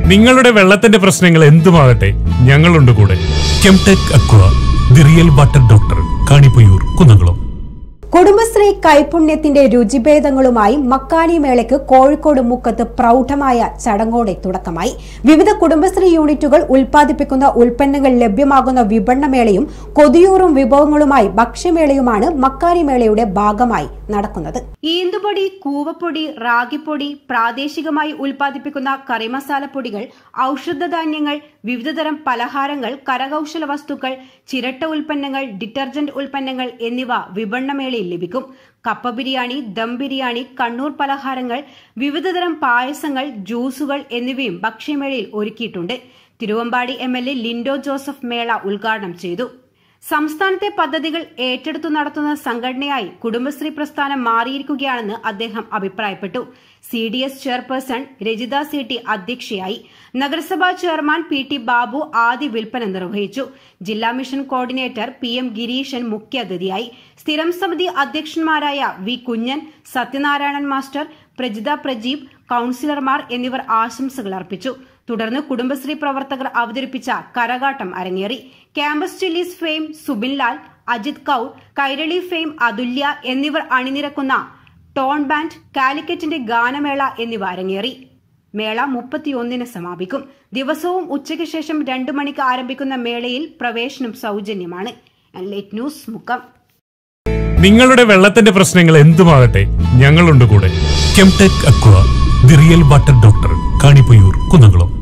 നിങ്ങളുടെ വെള്ളത്തിന്റെ പ്രശ്നങ്ങൾ എന്തുമാകട്ടെ ഞങ്ങളുണ്ട് കൂടെ Chemtech aqua the real water doctor Kanipayyur Kunnamkulam Kudumbashree കൈപുണ്യത്തിന്റെ രുചിഭേദങ്ങളുമായി മക്കാനി മേളയ്ക്ക് കോഴിക്കോട് മുക്കത്ത് പ്രൗഢമായ ചടങ്ങോടെ തുടക്കമായി വിവിധ കുടുംബശ്രീ യൂണിറ്റുകൾ ഉൽപ്പാദിപ്പിക്കുന്ന ഉൽപ്പന്നങ്ങൾ ലഭ്യമാകുന്ന വിപണനമേളയും കൊതിയൂറും വിഭവങ്ങളുമായി ഭക്ഷ്യമേളയുമാണ് മക്കാനി മേളയുടെ ഭാഗമായി നടക്കുന്നത് ഈന്തുപൊടി കൂവപ്പൊടി റാഗിപ്പൊടി പ്രാദേശികമായി ഉൽപ്പാദിപ്പിക്കുന്ന കറിമസാലപ്പൊടികൾ ഔഷധധാന്യങ്ങൾ വിവിധതരം പലഹാരങ്ങൾ കരകൗശല വസ്തുക്കൾ ചിരട്ട ഉൽപ്പന്നങ്ങൾ ഡിറ്റർജന്റ് ഉൽപ്പന്നങ്ങൾ എന്നിവ വിപണനമേളയിൽ ലഭിക്കും കപ്പ ബിരിയാണി ദം ബിരിയാണി കണ്ണൂർ പലഹാരങ്ങൾ വിവിധതരം പായസങ്ങൾ ജ്യൂസുകൾ എന്നിവയും ഭക്ഷ്യമേളയിൽ ഒരുക്കിയിട്ടുണ്ട് Thiruvambady M L A Linto Joseph മേള ഉദ്ഘാടനം ചെയ്തു സംസ്ഥാനത്തെ പദ്ധതികൾ ഏറ്റെടുത്തു നടത്തുന്ന സംഘടനയായി കുടുംബശ്രീ പ്രസ്ഥാനം മാറിയിരിക്കുകയാണെന്ന് അദ്ദേഹം അഭിപ്രായപ്പെട്ടു C D S chairperson Rajitha C T അധ്യക്ഷയായി നഗരസഭാ ചെയർമാൻ പി ടി ബാബു ആദ്യ വിൽപ്പന നിർവഹിച്ചു ജില്ലാ mission coordinator P M Gireesan മുഖ്യാതിഥിയായി സ്ഥിരം സമിതി അധ്യക്ഷന്മാരായ വി കുഞ്ഞൻ സത്യനാരായണൻ മാസ്റ്റർ പ്രജിത പ്രജീബ് കൌൺസിലർമാർ എന്നിവർ ആശംസകൾ അർപ്പിച്ചു തുടർന്ന് കുടുംബശ്രീ പ്രവർത്തകർ അവതരിപ്പിച്ച കരകാട്ടം അരങ്ങേറി campus chillies fame Subin Lal Ajith Kaur Kairali fame Athulya എന്നിവർ അണിനിരക്കുന്ന ടോൺ ബാൻഡ് കാലിക്കറ്റിന്റെ ഗാനമേള എന്നിവ അരങ്ങേറി മേള മുപ്പത്തിയൊന്നിന് സമാപിക്കും ദിവസവും ഉച്ചയ്ക്ക് ശേഷം രണ്ടു മണിക്ക് ആരംഭിക്കുന്ന മേളയിൽ പ്രവേശനം സൗജന്യമാണ് ലേറ്റ് ന്യൂസ് മുക്കം നിങ്ങളുടെ വെള്ളത്തിന്റെ പ്രശ്നങ്ങൾ എന്തുമാകട്ടെ ഞങ്ങളുണ്ട് കൂടെ Chemtech aqua the real water doctor Kanipayyur Kunnamkulam